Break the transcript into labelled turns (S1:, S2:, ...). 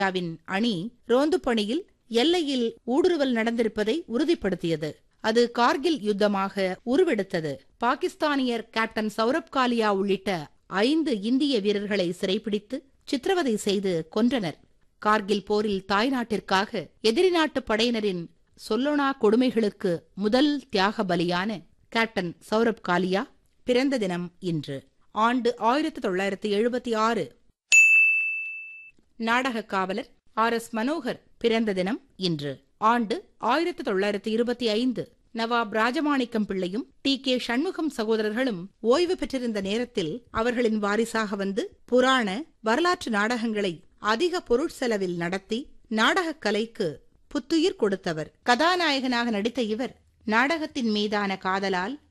S1: win அணி ரோந்து பணியில் எல்லையில் ஊடுருவல் நடந்திருப்பதை உறுதிப்படுத்தியது அது கார்கில் யுத்தமாக உருவெடுத்தது பாகிஸ்தானியர் கேப்டன் சௌரப் காலியா உள்ளிட்ட ஐந்து இந்திய வீரர்களை சிறைப்பிடித்து சித்திரவதை செய்து கொன்றனர் கார்கில் போரில் தாய்நாட்டிற்காக எதிரி நாட்டு படையினரின் சொல்லொணா கொடுமைகளுக்கு முதல் தியாக பலியான கேப்டன் சௌரப் காலியா பிறந்த தினம் இன்று ஆண்டு ஆயிரத்தி தொள்ளாயிரத்தி எழுபத்தி ஆறு நாடக காவலர் ஆர் எஸ் மனோகர் பிறந்த தினம் இன்று ஆண்டு ஆயிரத்தி தொள்ளாயிரத்தி இருபத்தி ஐந்து நவாப் ராஜமாணிக்கம் பிள்ளையும் டி கே சண்முகம் சகோதரர்களும் ஓய்வு பெற்றிருந்த நேரத்தில் அவர்களின் வாரிசாக வந்து புராண வரலாற்று நாடகங்களை அதிக பொருட்செலவில் நடத்தி நாடகக் கலைக்கு புத்துயிர் கொடுத்தவர் கதாநாயகனாக நடித்த இவர் நாடகத்தின் மீதான காதலால்